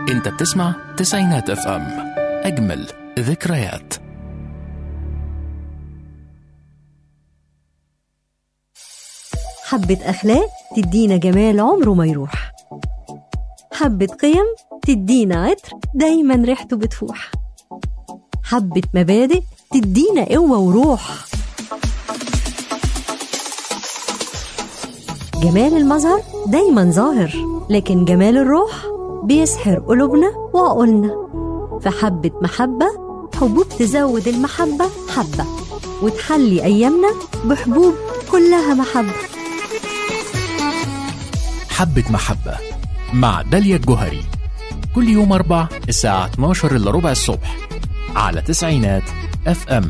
انت بتسمع تسعينات اف ام اجمل ذكريات حبة أخلاق تدينا جمال عمره ما يروح حبة قيم تدينا عطر دايما ريحته بتفوح حبة مبادئ تدينا قوة وروح جمال المظهر دايما ظاهر لكن جمال الروح بيسحر قلوبنا وعقولنا فحبة محبة حبوب تزود المحبة حبة وتحلي أيامنا بحبوب كلها محبة حبة محبة مع داليا الجوهري كل يوم أربع الساعة 12 إلا ربع الصبح على تسعينات اف ام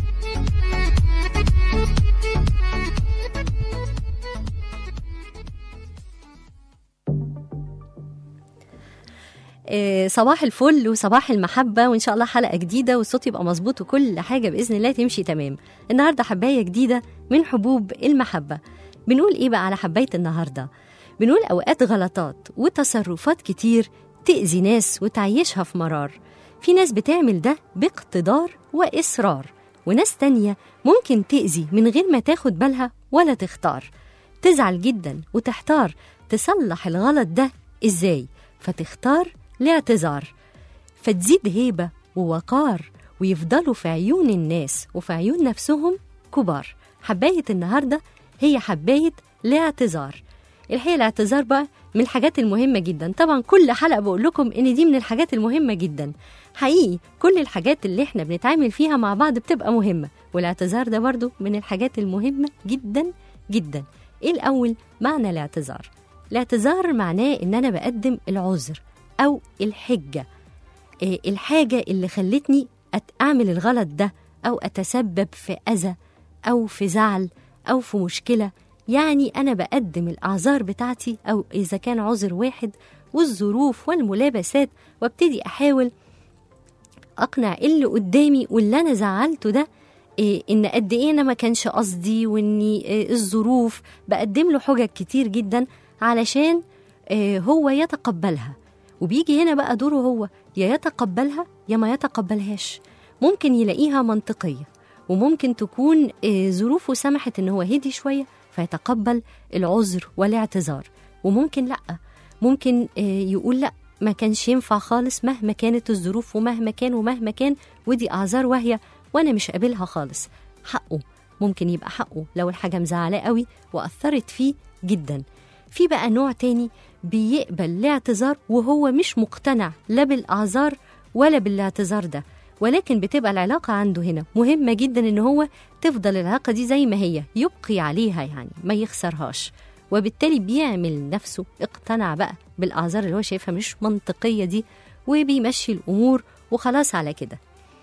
آه، صباح الفل وصباح المحبة وإن شاء الله حلقة جديدة والصوت يبقى مظبوط وكل حاجة بإذن الله تمشي تمام النهاردة حباية جديدة من حبوب المحبة بنقول إيه بقى على حباية النهاردة بنقول أوقات غلطات وتصرفات كتير تأذي ناس وتعيشها في مرار في ناس بتعمل ده باقتدار وإصرار وناس تانية ممكن تأذي من غير ما تاخد بالها ولا تختار تزعل جدا وتحتار تصلح الغلط ده إزاي فتختار الاعتذار فتزيد هيبة ووقار ويفضلوا في عيون الناس وفي عيون نفسهم كبار حباية النهاردة هي حباية الاعتذار الحقيقة الاعتذار بقى من الحاجات المهمة جدا طبعا كل حلقة بقول لكم ان دي من الحاجات المهمة جدا حقيقي كل الحاجات اللي احنا بنتعامل فيها مع بعض بتبقى مهمة والاعتذار ده برضو من الحاجات المهمة جدا جدا ايه الاول معنى الاعتذار الاعتذار معناه ان انا بقدم العذر او الحجة إيه الحاجة اللي خلتني أت- اعمل الغلط ده او اتسبب في اذى او في زعل او في مشكلة يعني انا بقدم الاعذار بتاعتي او اذا كان عذر واحد والظروف والملابسات وابتدي احاول اقنع اللي قدامي واللي انا زعلته ده إيه ان قد ايه انا ما كانش قصدي واني إيه الظروف بقدم له حجج كتير جدا علشان إيه هو يتقبلها وبيجي هنا بقى دوره هو يا يتقبلها يا ما يتقبلهاش ممكن يلاقيها منطقيه وممكن تكون إيه ظروفه سمحت ان هو هدي شويه فيتقبل العذر والاعتذار وممكن لا ممكن إيه يقول لا ما كانش ينفع خالص مهما كانت الظروف ومهما كان ومهما كان ودي اعذار واهيه وانا مش قابلها خالص حقه ممكن يبقى حقه لو الحاجه مزعلاه قوي واثرت فيه جدا في بقى نوع تاني بيقبل الاعتذار وهو مش مقتنع لا بالاعذار ولا بالاعتذار ده ولكن بتبقى العلاقة عنده هنا مهمة جدا ان هو تفضل العلاقة دي زي ما هي يبقي عليها يعني ما يخسرهاش وبالتالي بيعمل نفسه اقتنع بقى بالأعذار اللي هو شايفها مش منطقية دي وبيمشي الأمور وخلاص على كده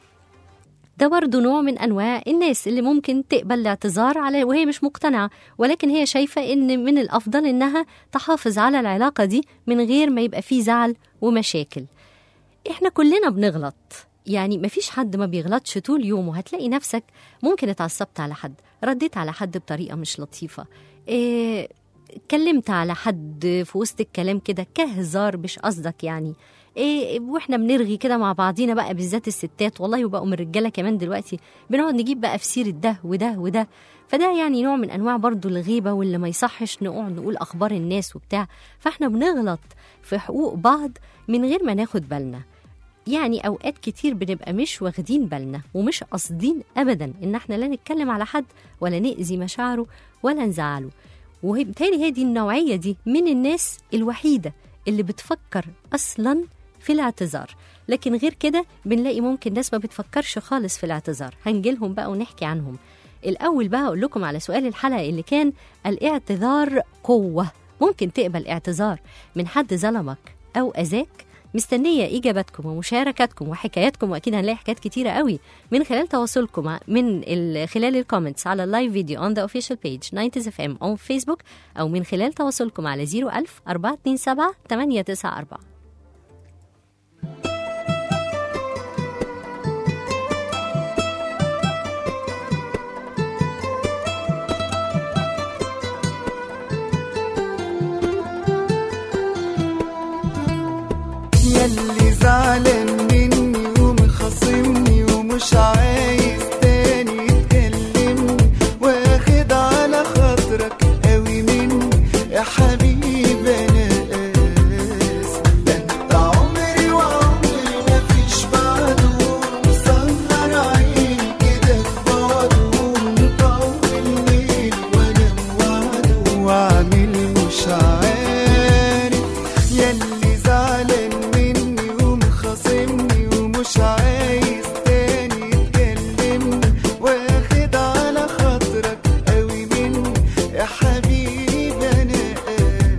ده برضه نوع من انواع الناس اللي ممكن تقبل الاعتذار على وهي مش مقتنعه ولكن هي شايفه ان من الافضل انها تحافظ على العلاقه دي من غير ما يبقى فيه زعل ومشاكل احنا كلنا بنغلط يعني مفيش حد ما بيغلطش طول يومه هتلاقي نفسك ممكن اتعصبت على حد رديت على حد بطريقه مش لطيفه إيه اتكلمت على حد في وسط الكلام كده كهزار مش قصدك يعني إيه واحنا بنرغي كده مع بعضينا بقى بالذات الستات والله وبقوا من الرجاله كمان دلوقتي بنقعد نجيب بقى في سيره ده وده وده فده يعني نوع من انواع برضو الغيبه واللي ما يصحش نقعد نقول اخبار الناس وبتاع فاحنا بنغلط في حقوق بعض من غير ما ناخد بالنا يعني اوقات كتير بنبقى مش واخدين بالنا ومش قاصدين ابدا ان احنا لا نتكلم على حد ولا ناذي مشاعره ولا نزعله وبالتالي هي دي النوعيه دي من الناس الوحيده اللي بتفكر اصلا في الاعتذار لكن غير كده بنلاقي ممكن ناس ما بتفكرش خالص في الاعتذار هنجيلهم بقى ونحكي عنهم الاول بقى اقول لكم على سؤال الحلقه اللي كان الاعتذار قوه ممكن تقبل اعتذار من حد ظلمك او اذاك مستنيه اجاباتكم ومشاركاتكم وحكاياتكم واكيد هنلاقي حكايات كتيره قوي من خلال تواصلكم مع- من ال- خلال الكومنتس على اللايف فيديو on the official page 90 اف ام on Facebook او من خلال تواصلكم على 01000 427 894 ياللي زعلان مني ومخاصمني ومش عايز تاني تكلمني واخد على خاطرك قوي مني يا حبيبي انا اسف ده انت عمري وعمري مفيش بعده مسهر عيني كده في بعده مطول الليل وانا موعده وعامل مش عارف ياللي زعلان مني ومخاصمني ومش عايز تاني تكلمني واخد على خاطرك قوي مني يا حبيبي انا اسف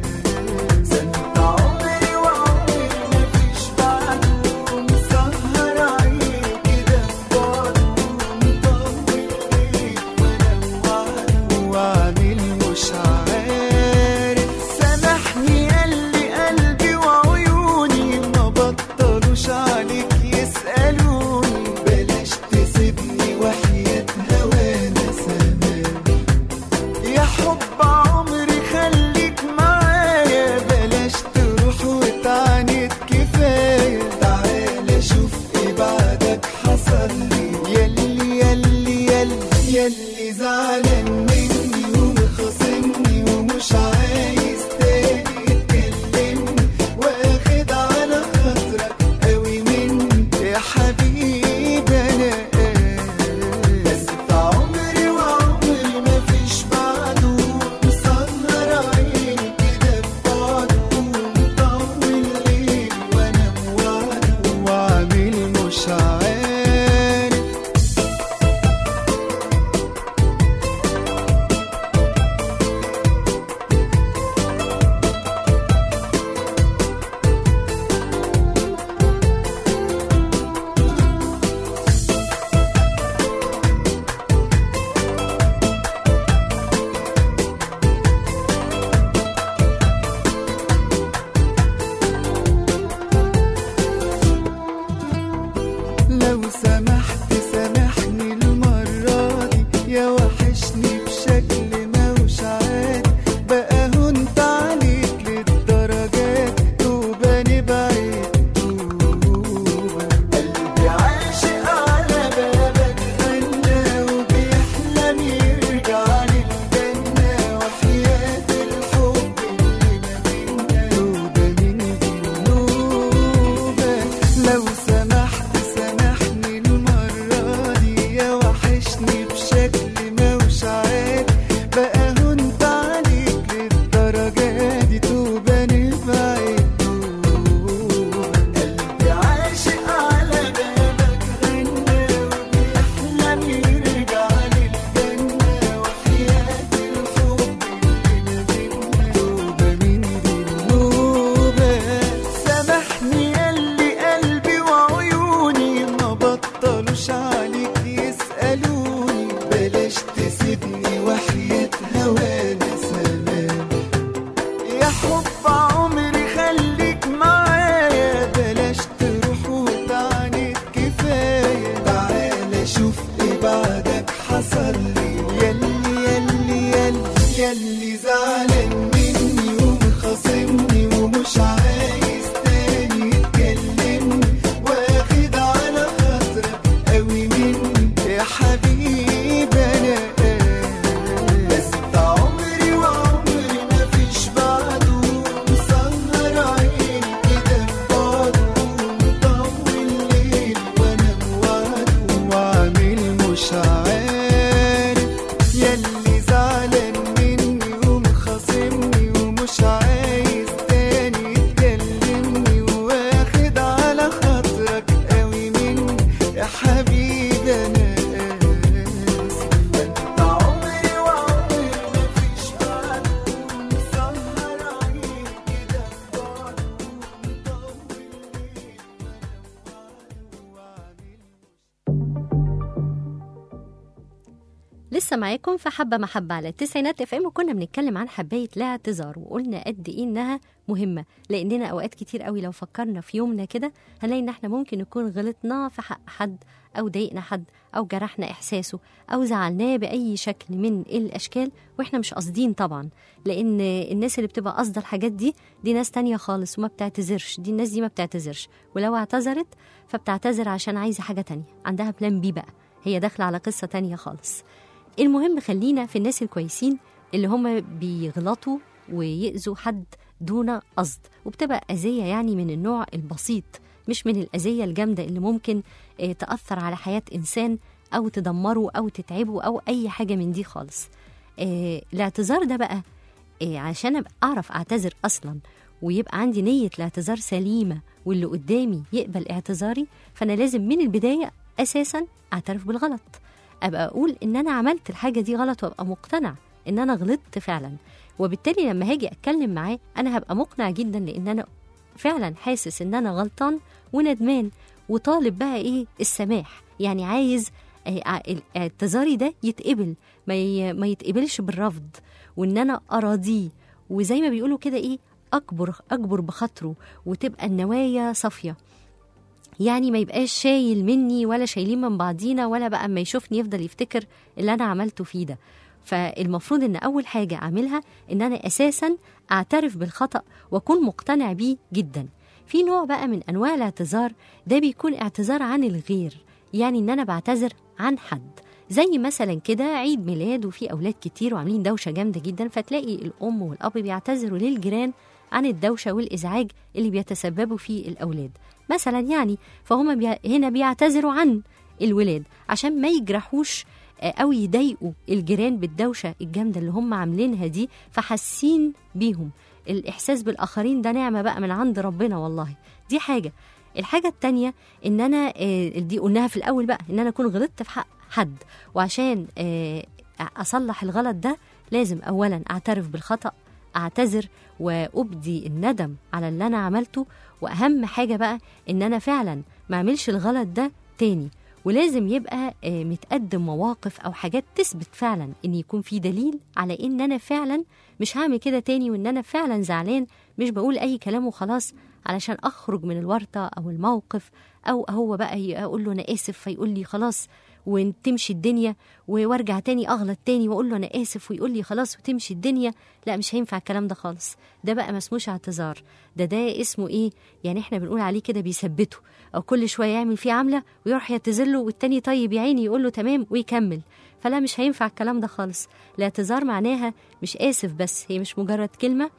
لسه معاكم في حبة محبة على التسعينات اف ام وكنا بنتكلم عن حباية الاعتذار وقلنا قد ايه انها مهمة لاننا اوقات كتير قوي لو فكرنا في يومنا كده هنلاقي ان احنا ممكن نكون غلطنا في حق حد او ضايقنا حد او جرحنا احساسه او زعلناه باي شكل من الاشكال واحنا مش قاصدين طبعا لان الناس اللي بتبقى قاصده الحاجات دي دي ناس تانية خالص وما بتعتذرش دي الناس دي ما بتعتذرش ولو اعتذرت فبتعتذر عشان عايزه حاجه تانية عندها بلان بي بقى هي داخله على قصه تانية خالص المهم خلينا في الناس الكويسين اللي هم بيغلطوا ويأذوا حد دون قصد وبتبقى أذية يعني من النوع البسيط مش من الأذية الجامدة اللي ممكن آه، تأثر على حياة إنسان أو تدمره أو تتعبه أو أي حاجة من دي خالص آه، الاعتذار ده بقى آه، عشان أبقى أعرف أعتذر أصلا ويبقى عندي نية الاعتذار سليمة واللي قدامي يقبل اعتذاري فأنا لازم من البداية أساسا أعترف بالغلط ابقى اقول ان انا عملت الحاجه دي غلط وابقى مقتنع ان انا غلطت فعلا وبالتالي لما هاجي اتكلم معاه انا هبقى مقنع جدا لان انا فعلا حاسس ان انا غلطان وندمان وطالب بقى ايه السماح يعني عايز آه، ع- اعتذاري ده يتقبل ما ي- ما يتقبلش بالرفض وان انا اراضيه وزي ما بيقولوا كده ايه اكبر اكبر بخاطره وتبقى النوايا صافيه يعني ما يبقاش شايل مني ولا شايلين من بعضينا ولا بقى اما يشوفني يفضل يفتكر اللي انا عملته فيه ده فالمفروض ان اول حاجه اعملها ان انا اساسا اعترف بالخطا واكون مقتنع بيه جدا في نوع بقى من انواع الاعتذار ده بيكون اعتذار عن الغير يعني ان انا بعتذر عن حد زي مثلا كده عيد ميلاد وفي اولاد كتير وعاملين دوشه جامده جدا فتلاقي الام والاب بيعتذروا للجيران عن الدوشه والازعاج اللي بيتسببوا فيه الاولاد مثلا يعني فهم بي... هنا بيعتذروا عن الولاد عشان ما يجرحوش آه، او يضايقوا الجيران بالدوشه الجامده اللي هم عاملينها دي فحاسين بيهم الاحساس بالاخرين ده نعمه بقى من عند ربنا والله دي حاجه الحاجه التانية ان انا آه، دي قلناها في الاول بقى ان انا اكون غلطت في حق حد وعشان آه، اصلح الغلط ده لازم اولا اعترف بالخطا اعتذر وابدي الندم على اللي انا عملته واهم حاجه بقى ان انا فعلا ما اعملش الغلط ده تاني ولازم يبقى آه، متقدم مواقف او حاجات تثبت فعلا ان يكون في دليل على ان انا فعلا مش هعمل كده تاني وان انا فعلا زعلان مش بقول اي كلام وخلاص علشان اخرج من الورطه او الموقف او هو بقى ي- اقول له انا اسف فيقول لي خلاص وتمشي الدنيا و- وارجع تاني اغلط تاني واقول له انا اسف ويقول لي خلاص وتمشي الدنيا لا مش هينفع الكلام ده خالص ده بقى ما اسموش اعتذار ده ده اسمه ايه يعني احنا بنقول عليه كده بيثبته او كل شويه يعمل فيه عمله ويروح يعتذر له والتاني طيب يا عيني يقول له تمام ويكمل فلا مش هينفع الكلام ده خالص الاعتذار معناها مش اسف بس هي مش مجرد كلمه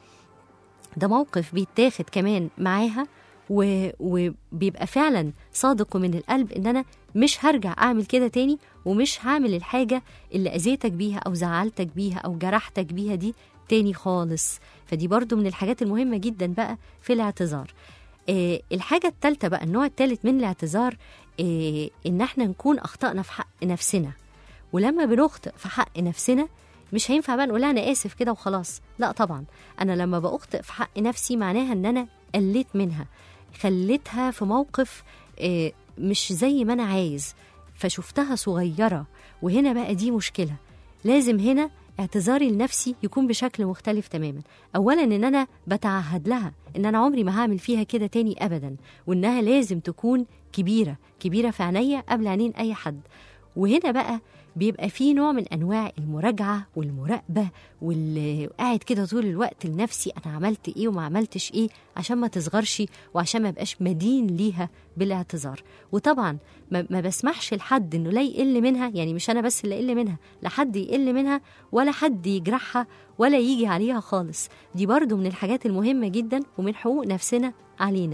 ده موقف بيتاخد كمان معاها و... وبيبقى فعلا صادق ومن القلب ان انا مش هرجع اعمل كده تاني ومش هعمل الحاجه اللي اذيتك بيها او زعلتك بيها او جرحتك بيها دي تاني خالص فدي برضو من الحاجات المهمه جدا بقى في الاعتذار آه الحاجه الثالثه بقى النوع الثالث من الاعتذار آه ان احنا نكون اخطانا في حق نفسنا ولما بنخطئ في حق نفسنا مش هينفع بقى نقول لها انا اسف كده وخلاص لا طبعا انا لما بأخطئ في حق نفسي معناها ان انا قلت منها خليتها في موقف آه، مش زي ما انا عايز فشفتها صغيره وهنا بقى دي مشكله لازم هنا اعتذاري لنفسي يكون بشكل مختلف تماما اولا ان انا بتعهد لها ان انا عمري ما هعمل فيها كده تاني ابدا وانها لازم تكون كبيره كبيره في عينيا قبل عينين اي حد وهنا بقى بيبقى في نوع من انواع المراجعه والمراقبه واللي قاعد كده طول الوقت لنفسي انا عملت ايه وما عملتش ايه عشان ما تصغرش وعشان ما بقاش مدين ليها بالاعتذار وطبعا ما, ما بسمحش لحد انه لا يقل منها يعني مش انا بس اللي اقل منها لا حد يقل منها ولا حد يجرحها ولا يجي عليها خالص دي برضو من الحاجات المهمه جدا ومن حقوق نفسنا علينا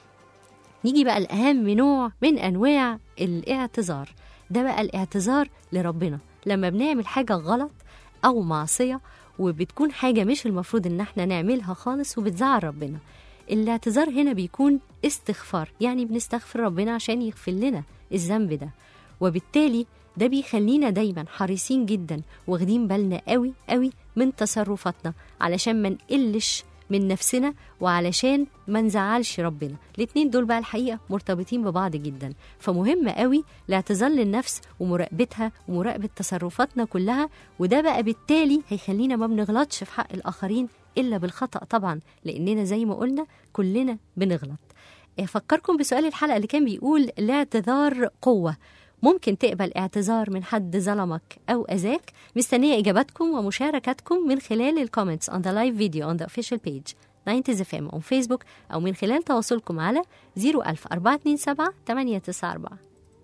نيجي بقى الأهم نوع من أنواع الاعتذار ده بقى الاعتذار لربنا لما بنعمل حاجة غلط أو معصية وبتكون حاجة مش المفروض إن احنا نعملها خالص وبتزعل ربنا الاعتذار هنا بيكون استغفار يعني بنستغفر ربنا عشان يغفر لنا الذنب ده وبالتالي ده بيخلينا دايما حريصين جدا واخدين بالنا قوي قوي من تصرفاتنا علشان ما نقلش من نفسنا وعلشان ما نزعلش ربنا الاتنين دول بقى الحقيقة مرتبطين ببعض جدا فمهم قوي الاعتذار للنفس ومراقبتها ومراقبة تصرفاتنا كلها وده بقى بالتالي هيخلينا ما بنغلطش في حق الآخرين إلا بالخطأ طبعا لأننا زي ما قلنا كلنا بنغلط أفكركم بسؤال الحلقة اللي كان بيقول الاعتذار قوة ممكن تقبل اعتذار من حد ظلمك أو أذاك مستنية إجاباتكم ومشاركاتكم من خلال الكومنتس on the live video on the official page 90 FM on Facebook أو من خلال تواصلكم على 01000 427 894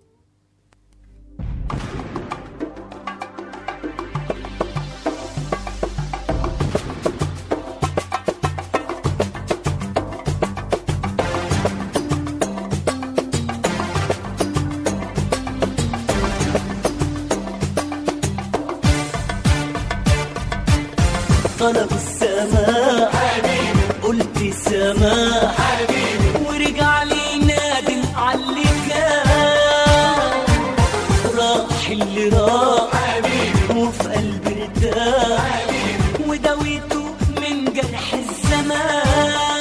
طلب السماح قلت سماح ورجع لي نادم على كان راح اللي راح وفي قلبي ارتاح وداويته من جرح الزمان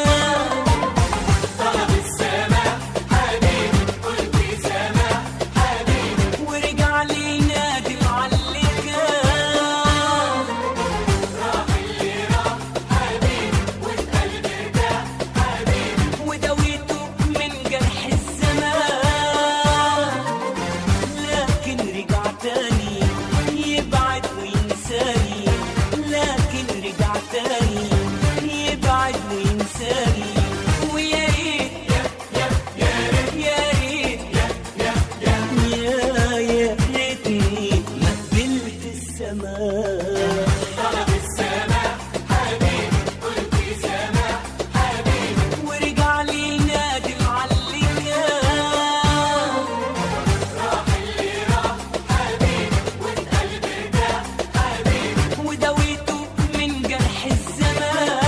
ورجع لي نادم على كان وداويته من جرح الزمان لكن رجع تاني يبعد وينساني لكن رجع تاني يبعد وينساني ويا ريت يا ريت يا يا ريتني ما قبلت السماء ورجع لي نادم على اللي كان وداويته من جرح الزمان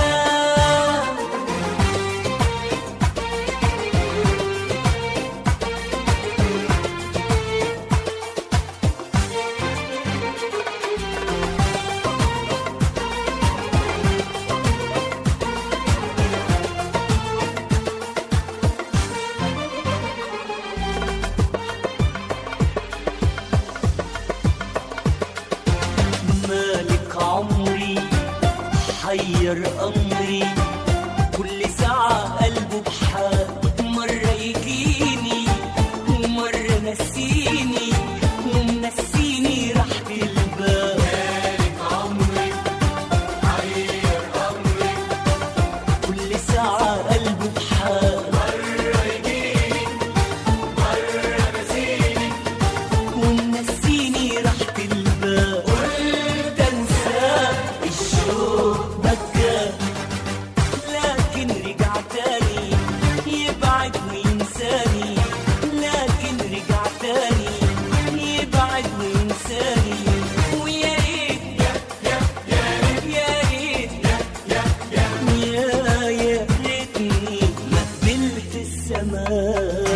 مالك عمري حير أمري كل ساعة قلبه بحال مرة يجيني ومرة نسيني ومنسيني راحة البال مالك عمري حير أمري كل ساعة قلبه بحال مرة يجيني مرة نسيني ومنسيني راحة البال قلت انساه الشوق بكى لكن رجع تاني يبعد وينساني لكن رجع تاني يبعد وينساني ويا ريت يا ريت يا يا ريتني ما قبلت السماء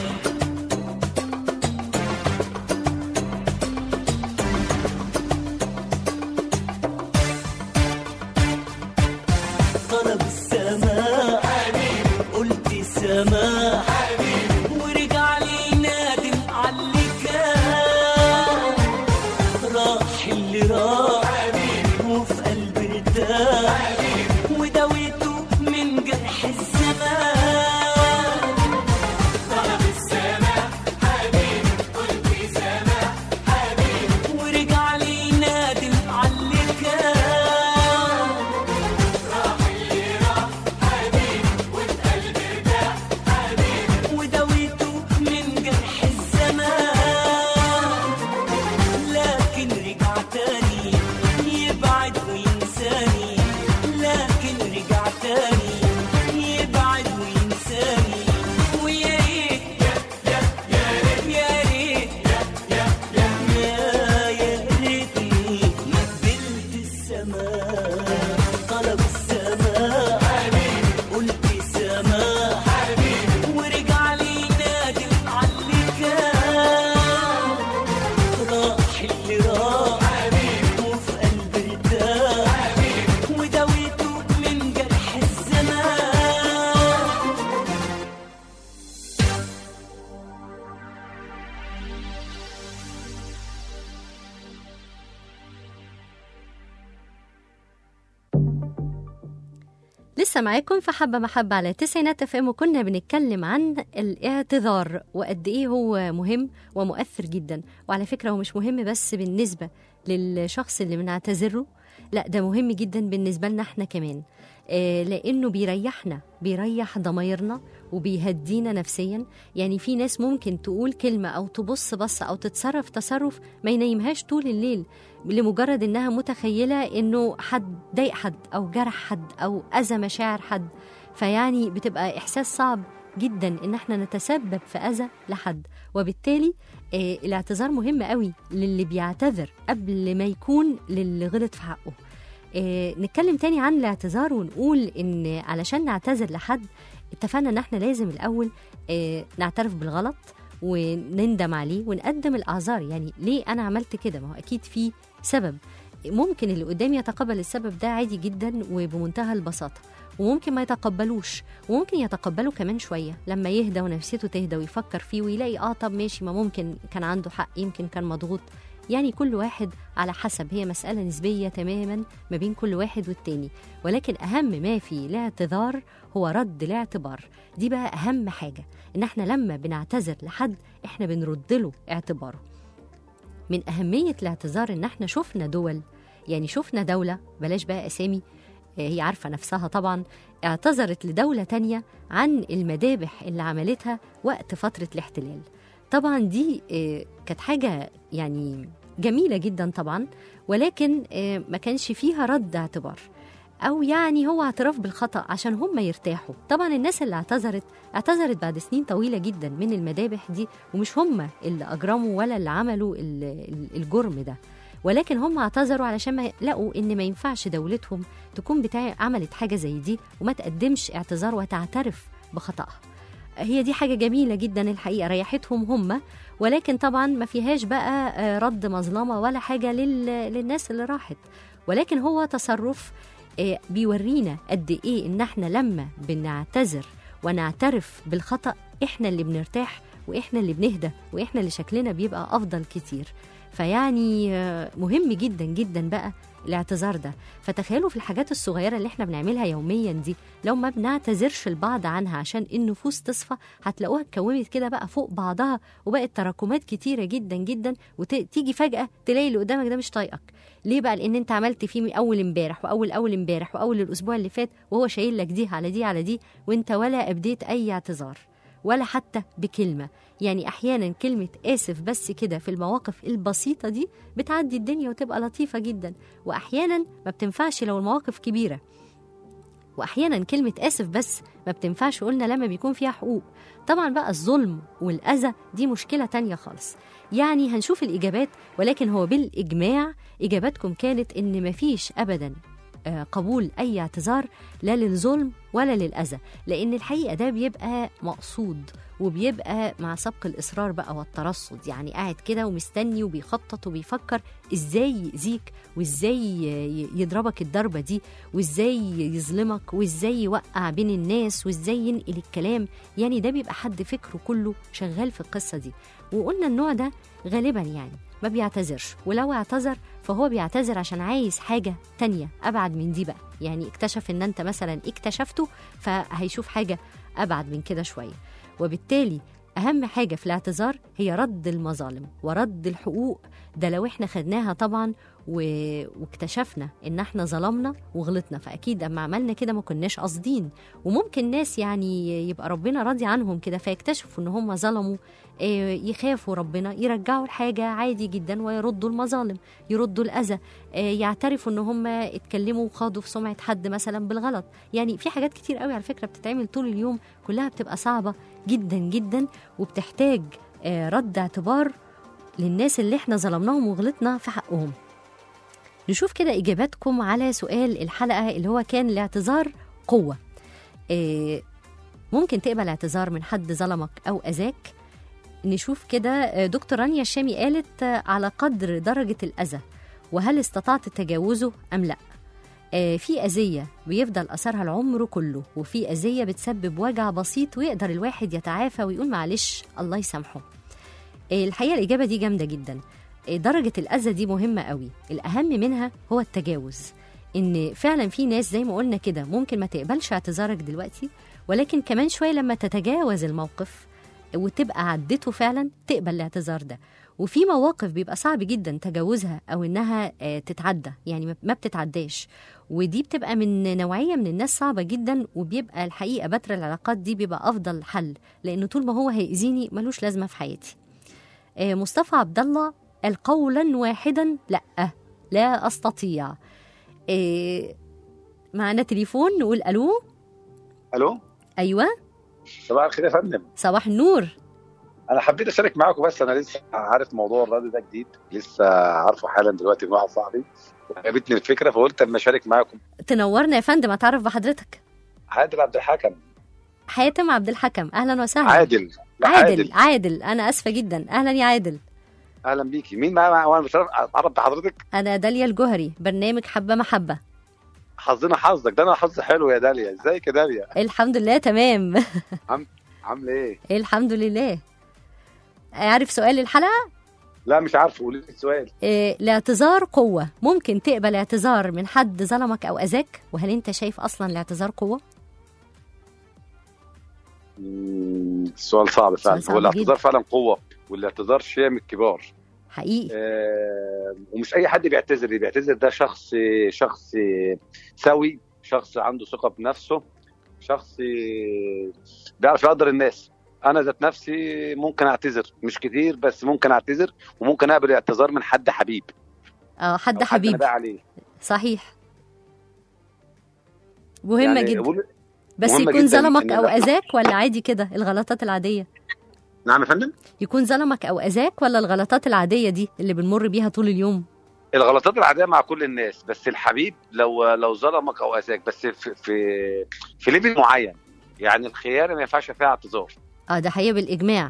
طلب السماح قلت سماح ورجع لي نادم على اللي كان راح اللي راح وفي قلبي ارتاح وداويته من جرح الزمان ورجع لي نادم على اللي كان لسه معاكم في حبة محبة على تسعينات اف ام وكنا بنتكلم عن الاعتذار وقد ايه هو مهم ومؤثر جدا وعلى فكرة هو مش مهم بس بالنسبة للشخص اللي بنعتذره لا ده مهم جدا بالنسبة لنا احنا كمان آه لانه بيريحنا بيريح ضمايرنا وبيهدينا نفسيا يعني في ناس ممكن تقول كلمة أو تبص بصة أو تتصرف تصرف ما ينيمهاش طول الليل لمجرد إنها متخيلة إنه حد ضايق حد أو جرح حد أو أذى مشاعر حد فيعني بتبقى إحساس صعب جدا إن احنا نتسبب في أذى لحد وبالتالي آه الاعتذار مهم قوي للي بيعتذر قبل ما يكون للي غلط في حقه آه نتكلم تاني عن الاعتذار ونقول ان علشان نعتذر لحد اتفقنا ان احنا لازم الاول آه نعترف بالغلط ونندم عليه ونقدم الاعذار يعني ليه انا عملت كده ما هو اكيد في سبب ممكن اللي قدامي يتقبل السبب ده عادي جدا وبمنتهى البساطه وممكن ما يتقبلوش وممكن يتقبله كمان شويه لما يهدى ونفسيته تهدى ويفكر فيه ويلاقي اه طب ماشي ما ممكن كان عنده حق يمكن كان مضغوط يعني كل واحد على حسب هي مسألة نسبية تماما ما بين كل واحد والتاني ولكن أهم ما في الاعتذار هو رد الاعتبار دي بقى أهم حاجة إن احنا لما بنعتذر لحد احنا بنرد له اعتباره من أهمية الاعتذار إن احنا شفنا دول يعني شفنا دولة بلاش بقى أسامي هي عارفة نفسها طبعا اعتذرت لدولة تانية عن المذابح اللي عملتها وقت فترة الاحتلال طبعا دي كانت حاجة يعني جميلة جدا طبعا ولكن ما كانش فيها رد اعتبار أو يعني هو اعتراف بالخطأ عشان هم يرتاحوا طبعا الناس اللي اعتذرت اعتذرت بعد سنين طويلة جدا من المذابح دي ومش هم اللي أجرموا ولا اللي عملوا الجرم ده ولكن هم اعتذروا علشان ما لقوا ان ما ينفعش دولتهم تكون بتاع عملت حاجه زي دي وما تقدمش اعتذار وتعترف بخطأها هي دي حاجة جميلة جدا الحقيقة ريحتهم هم ولكن طبعا ما فيهاش بقى رد مظلمة ولا حاجة لل... للناس اللي راحت ولكن هو تصرف بيورينا قد ايه ان احنا لما بنعتذر ونعترف بالخطأ احنا اللي بنرتاح واحنا اللي بنهدى واحنا اللي شكلنا بيبقى افضل كتير فيعني مهم جدا جدا بقى الاعتذار ده فتخيلوا في الحاجات الصغيره اللي احنا بنعملها يوميا دي لو ما بنعتذرش البعض عنها عشان النفوس تصفى هتلاقوها اتكونت كده بقى فوق بعضها وبقت تراكمات كتيره جدا جدا وتيجي فجاه تلاقي اللي قدامك ده مش طايقك ليه بقى لان انت عملت فيه من اول امبارح واول اول امبارح واول الاسبوع اللي فات وهو شايل لك دي على دي على دي وانت ولا ابديت اي اعتذار ولا حتى بكلمة يعني أحيانا كلمة آسف بس كده في المواقف البسيطة دي بتعدي الدنيا وتبقى لطيفة جدا وأحيانا ما بتنفعش لو المواقف كبيرة وأحيانا كلمة آسف بس ما بتنفعش قلنا لما بيكون فيها حقوق طبعا بقى الظلم والأذى دي مشكلة تانية خالص يعني هنشوف الإجابات ولكن هو بالإجماع إجاباتكم كانت إن مفيش أبدا قبول أي اعتذار لا للظلم ولا للأذى لأن الحقيقة ده بيبقى مقصود وبيبقى مع سبق الإصرار بقى والترصد يعني قاعد كده ومستني وبيخطط وبيفكر إزاي يأذيك وإزاي يضربك الضربة دي وإزاي يظلمك وإزاي يوقع بين الناس وإزاي ينقل الكلام يعني ده بيبقى حد فكره كله شغال في القصة دي وقلنا النوع ده غالبا يعني ما بيعتذرش ولو اعتذر فهو بيعتذر عشان عايز حاجة تانية أبعد من دي بقى يعني اكتشف إن أنت مثلا اكتشفته فهيشوف حاجة أبعد من كده شوية وبالتالي أهم حاجة في الاعتذار هي رد المظالم ورد الحقوق ده لو احنا خدناها طبعا و... واكتشفنا ان احنا ظلمنا وغلطنا فاكيد اما عملنا كده ما كناش قاصدين وممكن ناس يعني يبقى ربنا راضي عنهم كده فيكتشفوا ان هم ظلموا يخافوا ربنا يرجعوا الحاجة عادي جدا ويردوا المظالم يردوا الأذى يعترفوا ان هم اتكلموا وخاضوا في سمعة حد مثلا بالغلط يعني في حاجات كتير قوي على فكرة بتتعمل طول اليوم كلها بتبقى صعبة جدا جدا وبتحتاج رد اعتبار للناس اللي احنا ظلمناهم وغلطنا في حقهم نشوف كده إجاباتكم على سؤال الحلقة اللي هو كان الاعتذار قوة إيه ممكن تقبل اعتذار من حد ظلمك أو أذاك نشوف كده دكتور رانيا الشامي قالت على قدر درجة الأذى وهل استطعت تجاوزه أم لا آه في أذية بيفضل أثرها العمر كله وفي أذية بتسبب وجع بسيط ويقدر الواحد يتعافى ويقول معلش الله يسامحه آه الحقيقة الإجابة دي جامدة جدا آه درجة الأذى دي مهمة قوي الأهم منها هو التجاوز ان فعلا في ناس زي ما قلنا كده ممكن ما تقبلش اعتذارك دلوقتي ولكن كمان شويه لما تتجاوز الموقف وتبقى عدته فعلا تقبل الاعتذار ده وفي مواقف بيبقى صعب جدا تجاوزها او انها آه، تتعدى يعني ما- ما بتتعداش ودي بتبقى من نوعيه من الناس صعبه جدا وبيبقى الحقيقه بتر العلاقات دي بيبقى افضل حل لانه طول ما هو هيأذيني ملوش لازمه في حياتي آه، مصطفى عبد الله قال قولا واحدا لا لا استطيع آه، معنا تليفون نقول الو الو ايوه صباح الخير يا فندم صباح النور انا حبيت اشارك معاكم بس انا لسه عارف موضوع الراديو ده جديد لسه عارفه حالا دلوقتي من واحد صاحبي وعجبتني الفكره فقلت اما اشارك معاكم تنورنا يا فندم اتعرف بحضرتك عادل عبد الحكم حاتم عبد الحكم اهلا وسهلا عادل لا عادل عادل انا اسفه جدا اهلا يا عادل اهلا بيكي مين معايا وانا بشرف اتعرف بحضرتك انا داليا الجوهري برنامج حبه محبه حظنا حظك ده انا حظ حلو يا داليا ازيك يا داليا الحمد لله تمام عامله ايه الحمد لله عارف سؤال الحلقه لا مش عارف قولي لي السؤال إيه، الاعتذار قوه ممكن تقبل اعتذار من حد ظلمك او اذاك وهل انت شايف اصلا الاعتذار قوه مم، السؤال صعب فعلا صعب هو الاعتذار جدا. فعلا قوه والاعتذار شيء من الكبار حقيقي آه، ومش اي حد بيعتذر اللي بيعتذر ده شخص شخص سوي شخص عنده ثقه بنفسه شخص بيعرف يقدر الناس انا ذات نفسي ممكن اعتذر مش كتير بس ممكن اعتذر وممكن اقبل اعتذار من حد حبيب اه حد أو انا حبيب بقى عليه صحيح مهمه يعني جدا أقول- بس مهمة يكون جداً ظلمك إن او لا- اذاك ولا عادي كده الغلطات العاديه نعم يا فندم يكون ظلمك او اذاك ولا الغلطات العاديه دي اللي بنمر بيها طول اليوم الغلطات العاديه مع كل الناس بس الحبيب لو لو ظلمك او اذاك بس في في في ليفل معين يعني الخيانه ما ينفعش فيها اعتذار اه ده حقيقه بالاجماع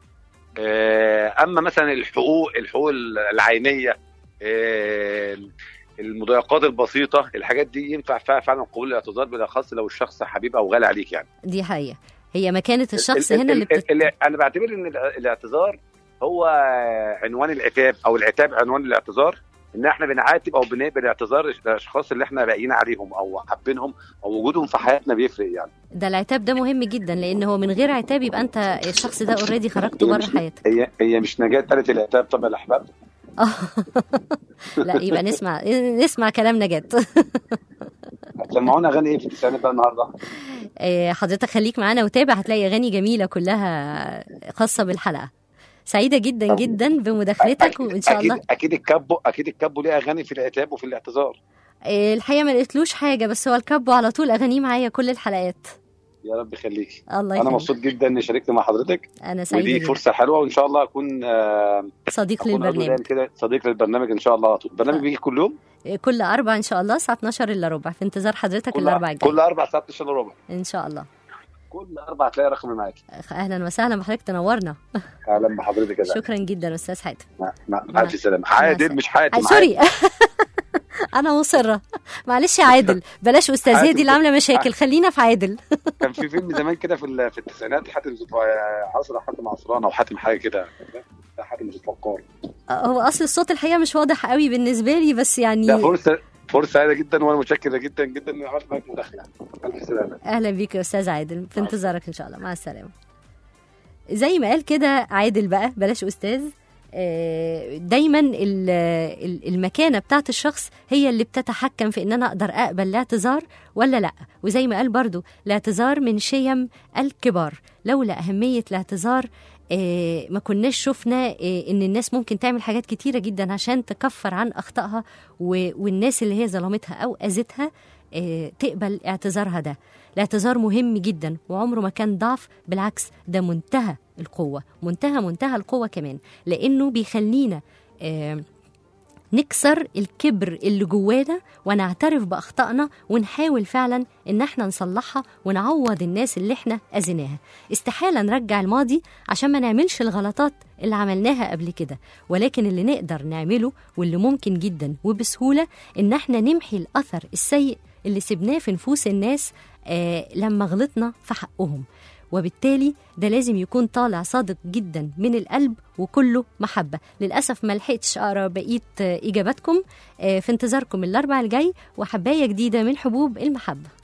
آه، اما مثلا الحقوق الحقوق العينيه آه، المضايقات البسيطه الحاجات دي ينفع فيها فعلا قبول الاعتذار بالاخص لو الشخص حبيب او غالي عليك يعني دي حقيقه هي مكانه الشخص ال- هنا اللي ال- بتت... ال- انا بعتبر ان الع- الاعتذار هو عنوان العتاب او العتاب عنوان الاعتذار ان احنا بنعاتب او بنقبل اعتذار الاشخاص اللي احنا باقيين عليهم او حابينهم او وجودهم في حياتنا بيفرق يعني ده العتاب ده مهم جدا لان هو من غير عتاب يبقى انت الشخص ده اوريدي خرجته بره حياتك هي هي مش نجاه ثالث العتاب طب يا الاحباب آه. لا يبقى نسمع نسمع كلام نجاة هتسمعونا اغاني ايه في التسعينات بقى النهارده؟ آه، حضرتك خليك معانا وتابع هتلاقي اغاني جميله كلها خاصه بالحلقه سعيده جدا طب. جدا بمداخلتك وان شاء الله اكيد اكيد الكابو اكيد الكابو ليه اغاني في العتاب وفي الاعتذار آه، الحقيقه ما لقيتلوش حاجه بس هو الكابو على طول اغانيه معايا كل الحلقات يا رب يخليك الله انا يخليك مبسوط جدا اني شاركت مع حضرتك انا سعيده ودي جدا فرصه حلوه وان شاء الله اكون آه، صديق اكون عضو دايم للبرنامج كده صديق للبرنامج ان شاء الله على طول البرنامج آه. بيجي كل يوم آه، كل اربع ان شاء الله الساعه 12 الا ربع في انتظار حضرتك كل الاربع الجاي كل اربع ساعات 12 ربع ان شاء الله كل اربع تلاقي رقمي معاكي اهلا وسهلا بحضرتك تنورنا اهلا بحضرتك يا زلمة. شكرا جدا استاذ حاتم مع مع مع الف سلامه عادل مش حاتم آه، سوري انا مصره معلش يا عادل بلاش استاذ هي عادل. دي اللي عامله مشاكل خلينا في عادل كان في فيلم زمان كده في ال- في التسعينات حاتم زف- عصر حاتم عصران او حاتم حاجه كده ده حاتم زفقار هو اصل الصوت الحقيقه مش واضح قوي بالنسبه لي بس لا يعني فرصه فرصه سعيده جدا وانا متشكر جدا جدا اني عملت معاك مداخله الف سلامه اهلا بيك يا استاذ عادل في انتظارك ان شاء الله مع السلامه زي ما قال كده عادل بقى بلاش استاذ آه، دايما ال- ال- المكانه بتاعت الشخص هي اللي بتتحكم في ان انا اقدر اقبل الاعتذار ولا لا وزي ما قال برضو الاعتذار من شيم الكبار لولا اهميه الاعتذار آه، ما كناش شفنا آه، ان الناس ممكن تعمل حاجات كتيره جدا عشان تكفر عن اخطائها و- والناس اللي هي ظلمتها او اذتها آه، تقبل اعتذارها ده الاعتذار مهم جدا وعمره ما كان ضعف بالعكس ده منتهى القوة منتهى منتهى القوة كمان لأنه بيخلينا آه، نكسر الكبر اللي جوانا ونعترف بأخطائنا ونحاول فعلا إن احنا نصلحها ونعوض الناس اللي احنا أذيناها استحالة نرجع الماضي عشان ما نعملش الغلطات اللي عملناها قبل كده ولكن اللي نقدر نعمله واللي ممكن جدا وبسهولة إن احنا نمحي الأثر السيء اللي سبناه في نفوس الناس آه لما غلطنا في حقهم وبالتالي ده لازم يكون طالع صادق جدا من القلب وكله محبة للأسف ما لحقتش أقرأ بقية آه، إجاباتكم آه، في انتظاركم الأربع الجاي وحباية جديدة من حبوب المحبة